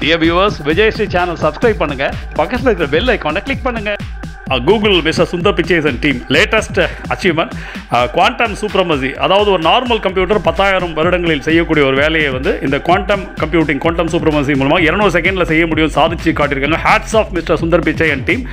dear viewers Vijayasri channel subscribe பண்ணுங்க பக்கத்தில் இருக்கிற பெல் ஐக்கானை கிளிக் பண்ணுங்க Google mister Sundar Pichai's and team latest achievement quantum supremacy அதாவது ஒரு நார்மல் கம்ப்யூட்டர் பத்தாயிரம் வருடங்களில் செய்யக்கூடிய ஒரு வேலையை வந்து இந்த குவாண்டம் கம்ப்யூட்டிங் குவாண்டம் சூப்ரமசி மூலமாக இருநூறு செகண்டில் செய்ய முடியும் சாதிச்சு காட்டியிருக்காங்க ஹேட்ஸ் ஆஃப் மிஸ்டர் சுந்தர் பிச்சை அண்ட் டீம்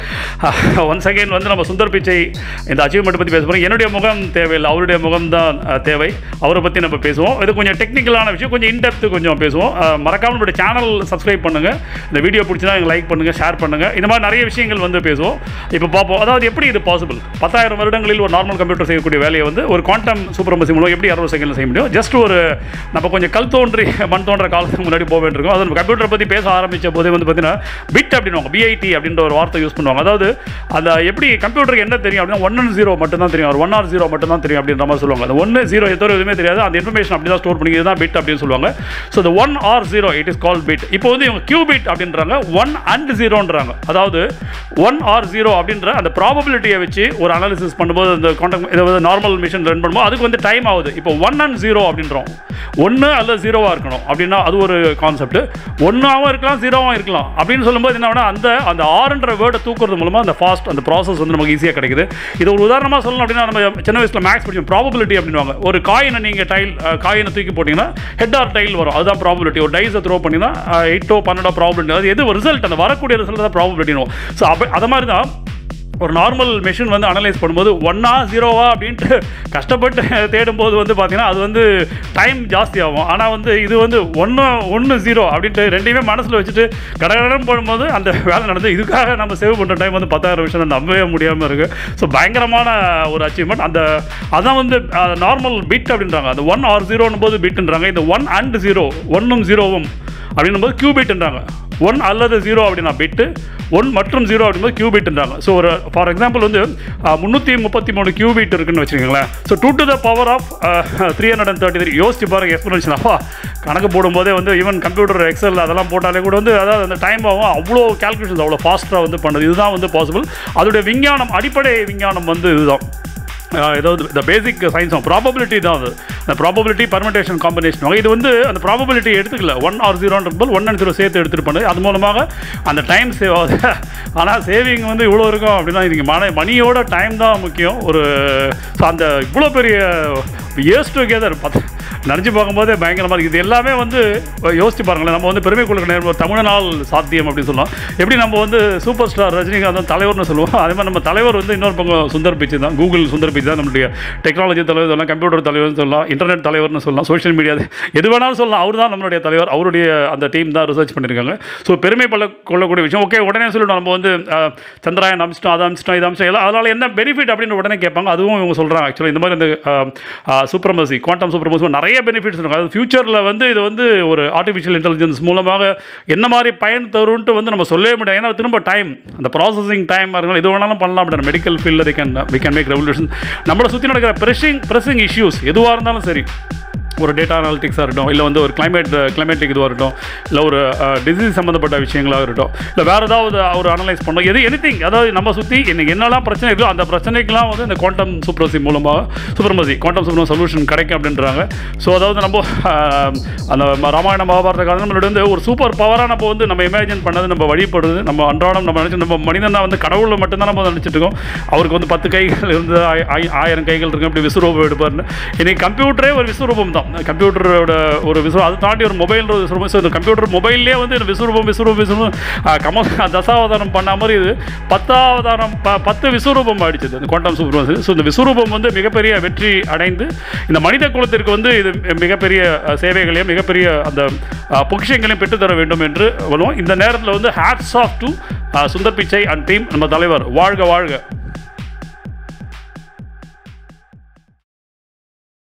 ஒன் செகண்ட் வந்து நம்ம சுந்தர் பிச்சை இந்த அச்சீவ்மெண்ட் பற்றி பேச போகிறோம் என்னுடைய முகம் தேவையில்லை அவருடைய முகம் தான் தேவை அவரை பற்றி நம்ம பேசுவோம் இது கொஞ்சம் டெக்னிக்கலான விஷயம் கொஞ்சம் இன்டெப்த்து கொஞ்சம் பேசுவோம் அஹ், மறக்காம நம்மளுடைய சேனல் சப்ஸ்கிரைப் பண்ணுங்கள் இந்த வீடியோ பிடிச்சினா எங்களுக்கு லைக் பண்ணுங்கள் ஷேர் பண்ணுங்கள் இந்த மாதிரி நிறைய விஷயங்கள் வந்து பேசுவோம் இப்போ பார்ப்போம் அதாவது எப்படி இது பாசிபிள் பத்தாயிரம் வருடங்களில் ஒரு நார்மல் கம்ப்யூட்டர் செய்யக்கூடிய வேலையை வந்து ஒரு குவாண்டம் சூப்பர்மசி மூலம் எப்படி அறுபது செகண்டில் செய்ய முடியும் ஜஸ்ட் ஒரு நம்ம கொஞ்சம் கல் தோன்றி மண் தோன்ற காலத்துக்கு முன்னாடி போக வேண்டியிருக்கும் அது கம்ப்யூட்டரை பற்றி பேச ஆரம்பித்த போதே வந்து பார்த்தீங்கன்னா பிட் அப்படின்னுவாங்க பிஐடி அப்படின்ற ஒரு வார்த்தை யூஸ் பண்ணுவாங்க அதாவது அந்த எப்படி கம்ப்யூட்டருக்கு என்ன தெரியும் அப்படின்னா ஒன் அண்ட் ஜீரோ மட்டும் தான் தெரியும் ஒரு ஒன் ஆர் ஜீரோ மட்டும் தான் தெரியும் அப்படின்ற மாதிரி சொல்லுவாங்க அந்த ஒன்று ஜீரோ எத்தோ எதுவுமே தெரியாது அந்த இன்ஃபர்மேஷன் அப்படி தான் ஸ்டோர் பண்ணி இதுதான் பிட் அப்படின்னு சொல்லுவாங்க ஸோ இந்த one or zero it is call bit இப்போ வந்து இவங்க கியூ பிட் அப்படின்றாங்க ஒன் அண்ட் ஜீரோன்றாங்க அதாவது ஒன் ஆர் ஜீரோ அப்படின்ற அந்த ப்ராபபிலிட்டியை வச்சு ஒரு அனாலிசிஸ் பண்ணும்போது அந்த கான்டாக்ட் இதை வந்து நார்மல் மிஷின் ரன் பண்ணும்போது அதுக்கு வந்து டைம் ஆகுது இப்போ ஒன் அண்ட் ஜீரோ அப்படின்றோம் ஒன்று அல்லது ஜீரோவாக இருக்கணும் அப்படின்னா அது ஒரு கான்செப்ட் ஒன்றாவும் இருக்கலாம் ஜீரோவாகவும் இருக்கலாம் அப்படின்னு சொல்லும்போது என்ன ஆகும்னா, அந்த அந்த ஆறுன்ற வேர்டை தூக்குறது மூலமாக அந்த ஃபாஸ்ட் அந்த ப்ராசஸ் வந்து நமக்கு ஈஸியாக கிடைக்குது இது ஒரு உதாரணமாக சொல்லணும் அப்படின்னா நம்ம சின்ன வயசில் மேக்ஸ் படிச்சோம் ப்ராபபிலிட்டி அப்படின்வாங்க ஒரு காயினை நீங்கள் டைல் காயினை தூக்கி போட்டிங்கன்னா ஹெட் ஆர் டைல் வரும் அதுதான் ப்ராபபிலிட்டி ஒரு டைஸை த்ரோ பண்ணிங்கன்னா எயிட்டோ பன்னெண்டோ ப்ராபபிலிட்டி அது எது ரிசல்ட் அந்த வரக்கூடிய ரிசல்ட் தான் ப்ராபபிலிட்டினும் ஸோ அப்போ அதை மாதிரி தான் ஒரு நார்மல் மெஷின் வந்து அனலைஸ் பண்ணும்போது ஒன்னா ஜீரோவா அப்படின்ட்டு கஷ்டப்பட்டு தேடும்போது வந்து பார்த்தீங்கன்னா அது வந்து டைம் ஜாஸ்தி ஆகும் ஆனால் வந்து இது வந்து ஒன்று ஒன்று ஜீரோ அப்படின்ட்டு ரெண்டையுமே மனசில் வச்சுட்டு கடகடன் போடும்போது அந்த வேலை நடந்து இதுக்காக நம்ம சேவ் பண்ணுற டைம் வந்து பத்தாயிரம் விஷயம் நம்பவே முடியாமல் இருக்குது ஸோ பயங்கரமான ஒரு அச்சீவ்மெண்ட் அந்த அதான் வந்து நார்மல் பிட் அப்படின்றாங்க அந்த ஒன் ஆர் ஜீரோன்னும் போது பிட்ன்றாங்க இந்த ஒன் அண்ட் ஜீரோ ஒன்றும் ஜீரோவும் அப்படின்னும் போது கியூபிட்ன்றாங்க ஒன் அல்லது ஜீரோ அப்படின்னா பிட்டு ஒன் மற்றும் ஜீரோ அப்படிங்கும்போது கியூபிட்ன்றாங்க ஸோ ஒரு ஃபார் எக்ஸாம்பிள் வந்து முந்நூற்றி முப்பத்தி மூணு கியூபிட் இருக்குன்னு வச்சுக்கோங்களேன் so two to the power of three hundred and thirty three யோசிச்சு பாருங்க எக்ஸ்பிளேஷன் அப்பா கணக்கு போடும்போதே வந்து ஈவன் கம்ப்யூட்டர் எக்ஸல் அதெல்லாம் போட்டாலே கூட வந்து அதாவது அந்த டைம் ஆகும் அவ்வளோ கேல்குலேஷன்ஸ் அவ்வளோ ஃபாஸ்ட்டாக வந்து பண்ணுது இதுதான் வந்து பாசிபிள் அதோடைய விஞ்ஞானம் அடிப்படை விஞ்ஞானம் வந்து இதுதான் அஹ் ஏதாவது இந்த பேசிக் சயின்ஸ் ப்ராபபிலிட்டி தான் அது இந்த ப்ராபபிலிட்டி பர்மிட்டேஷன் காம்பினேஷன் இது வந்து அந்த ப்ராபபிலிட்டி எடுத்துக்கல ஒன் ஆர் ஜீரோன்றபோது ஒன் அண்ட் ஜீரோ சேர்த்து எடுத்துகிட்டு பண்ணது அது மூலமாக அந்த டைம் சேவ் ஆகுது ஆனால் சேவிங் வந்து இவ்வளோ இருக்கும் அப்படின்னா இன்றைக்கி மன மணியோட டைம் தான் முக்கியம் ஒரு ஸோ அந்த இவ்வளோ பெரிய இயர்ஸ் டுகெதர் பத்து நினச்சி பார்க்கும்போதே பயங்கரமாக இருக்குது இது எல்லாமே வந்து யோசிச்சு பாருங்களேன் நம்ம வந்து பெருமை கொள்கிற நேரம் தமிழ்நாள் சாத்தியம் அப்படின்னு சொல்லலாம் எப்படி நம்ம வந்து சூப்பர் ஸ்டார் ரஜினிகாந்த் தான் தலைவர்னு சொல்லுவோம் அதே மாதிரி நம்ம தலைவர் வந்து இன்னொரு பக்கம் சுந்தர் பிச்சை தான் கூகுள் சுந்தர் பிச்சை தான் நம்மளுடைய டெக்னாலஜி தலைவர் சொல்லலாம் கம்ப்யூட்டர் தலைவர்னு சொல்லலாம் இன்டர்நெட் தலைவர்னு சொல்லலாம் சோஷியல் மீடியா எது வேணாலும் சொல்லலாம் அவர் தான் நம்மளுடைய தலைவர் அவருடைய அந்த டீம் தான் ரிசர்ச் பண்ணியிருக்காங்க ஸோ பெருமை பல கொள்ளக்கூடிய விஷயம் ஓகே உடனே சொல்லணும் நம்ம வந்து அஹ், சந்திராயன் அமிச்சிட்டோம் அதை அமிச்சிட்டோம் இதை அமிச்சிட்டோம் எல்லாம் அதனால் என்ன பெனிஃபிட் அப்படின்னு உடனே கேட்பாங்க அதுவும் இவங்க சொல்கிறாங்க ஆக்சுவலாக இந்த மாதிரி இந்த சூப்பர்மசி குவாண்டம் சூப்பர்மசி நிறைய பெனிஃபிட்ஸ் இருக்கும் அது ஃபியூச்சரில் வந்து இது வந்து ஒரு ஆர்டிஃபிஷியல் இன்டெலிஜென்ஸ் மூலமாக என்ன மாதிரி பயன் தரும்ன்ட்டு வந்து நம்ம சொல்லவே முடியாது ஏன்னா திரும்ப டைம் அந்த ப்ராசஸிங் டைம் இருந்தாலும் இது வேணாலும் பண்ணலாம் அப்படின்ற மெடிக்கல் ஃபீல்டில் the can we can make revolution நம்மளை சுற்றி நடக்கிற ப்ரெஷிங் ப்ரெஸிங் இஷ்யூஸ் எதுவாக இருந்தாலும் சரி ஒரு டேட்டா அனாலிட்டிக்ஸாக இருக்கட்டும் இல்லை வந்து ஒரு கிளைமேட் கிளைமேட்டிக் இதுவாக இருக்கட்டும் இல்லை ஒரு டிசீஸ் சம்மந்தப்பட்ட விஷயங்களாக இருக்கட்டும் இல்லை வேறு ஏதாவது ஒரு அனலைஸ் பண்ணோம் எது எனிதிங் அதாவது நம்ம சுற்றி இன்னைக்கு என்னெல்லாம் பிரச்சனை இருக்கோ அந்த பிரச்சனைக்கெல்லாம் வந்து இந்த குவாண்டம் சூப்பர்மசி மூலமாக சூப்பர்மசி குவாண்டம் சூப்பர் சொல்யூஷன் கிடைக்கும் அப்படின்றாங்க ஸோ அதாவது நம்ம ஆஹ், அந்த ம- ராமாயண மகாபாரத காலம் நம்மளுடைய வந்து ஒரு சூப்பர் பவராக நம்ம வந்து நம்ம இமேஜின் பண்ணது நம்ம வழிபடுறது நம்ம அன்றாடம் நம்ம நினச்சி நம்ம மனிதனா வந்து கடவுளை மட்டும்தான் நம்ம நினச்சிட்டு இருக்கோம் அவருக்கு வந்து பத்து கைகள் இருந்து ஆய- ஆய- ஆயிரம் கைகள் இருக்கு அப்படி விஸ்வரூபம் எடுப்பார்னு இன்னைக்கு கம்ப்யூட்டரே ஒரு விஸ்வரூபம் தான் கம்ப்யூட்டரோட ஒரு விஸ்வரூபம் அதை தாண்டி ஒரு மொபைல் ஒரு விஸ்வரூபம் ஸோ இந்த கம்ப்யூட்டர் மொபைல்லே வந்து இந்த விஸ்வரூபம் விஸ்வரூபம் விஸ்வரூபம் ஆஹ், கமல் தசாவதாரம் பண்ண மாதிரி இது பத்தாவதாரம் ப பத்து விஸ்வரூபம் ஆயிடுச்சு இந்த குவாண்டம் சூப்பர் ஸோ இந்த விஸ்வரூபம் வந்து மிகப்பெரிய வெற்றி அடைந்து இந்த மனித குலத்திற்கு வந்து இது மிகப்பெரிய அஹ், சேவைகளையும் மிகப்பெரிய அந்த அஹ், பொக்கிஷங்களையும் பெற்றுத்தர வேண்டும் என்று சொல்லுவோம் இந்த நேரத்தில் வந்து ஹேட்ஸ் ஆஃப் டு சுந்தர் பிச்சை அண்ட் டீம் நம்ம தலைவர் வாழ்க வாழ்க